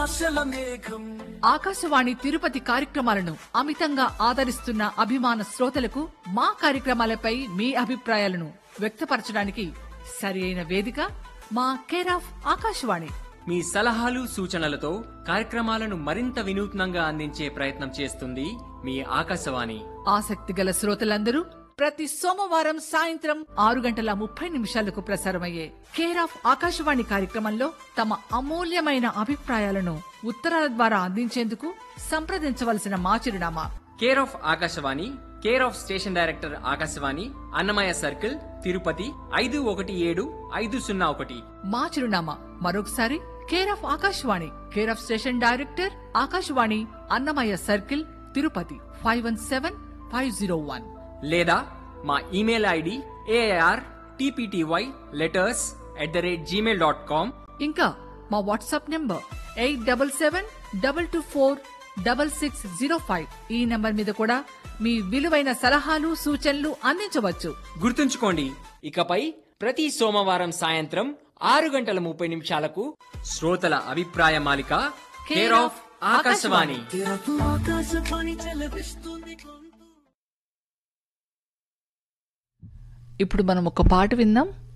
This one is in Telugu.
ఆశల మేఘం ఆకాశవాణి తిరుపతి కార్యక్రమాలను అమితంగా ఆదరిస్తున్న అభిమాన శ్రోతలకు మా కార్యక్రమాలపై మీ అభిప్రాయాలను వ్యక్తపరచడానికి సరి అయిన వేదిక మా కేర్ ఆఫ్ ఆకాశవాణి మీ సలహాలు సూచనలతో కార్యక్రమాలను మరింత వినూత్నంగా అందించే ప్రయత్నం చేస్తుంది మీ ఆకాశవాణి ఆసక్తి గల శ్రోతలందరూ ప్రతి సోమవారం సాయంత్రం ఆరు గంటల ముప్పై నిమిషాలకు ప్రసారమయ్యే కేర్ ఆఫ్ ఆకాశవాణి కార్యక్రమంలో తమ అమూల్యమైన అభిప్రాయాలను ఉత్తరాల ద్వారా అందించేందుకు సంప్రదించవలసిన మా చిరునామా care of Akashvani care of station director Akashvani Annamayya circle Tirupati ఐదు ఒకటి ఏడు ఐదు సున్నా ఒకటి మా చిరునామా మరొకసారి care of Akashvani care of station director Akashvani Annamayya circle Tirupati five one seven five zero one లేదా మా email ID AR TPTY letters at the rate Gmail dot com ఇంకా మా WhatsApp number eight double seven double two four double six zero five ఈ నెంబర్ మీద కూడా మీ విలువైన సలహాలు సూచనలు అందించవచ్చు గుర్తుంచుకోండి ఇకపై ప్రతి సోమవారం సాయంత్రం ఆరు గంటల ముప్పై నిమిషాలకు శ్రోతల అభిప్రాయ మాలిక కేర్ ఆఫ్ ఆకాశవాణి తెరకు ఆకాశవాణి చెలవిస్తుంది గొంతు ఇప్పుడు మనం ఒక పాట విందాం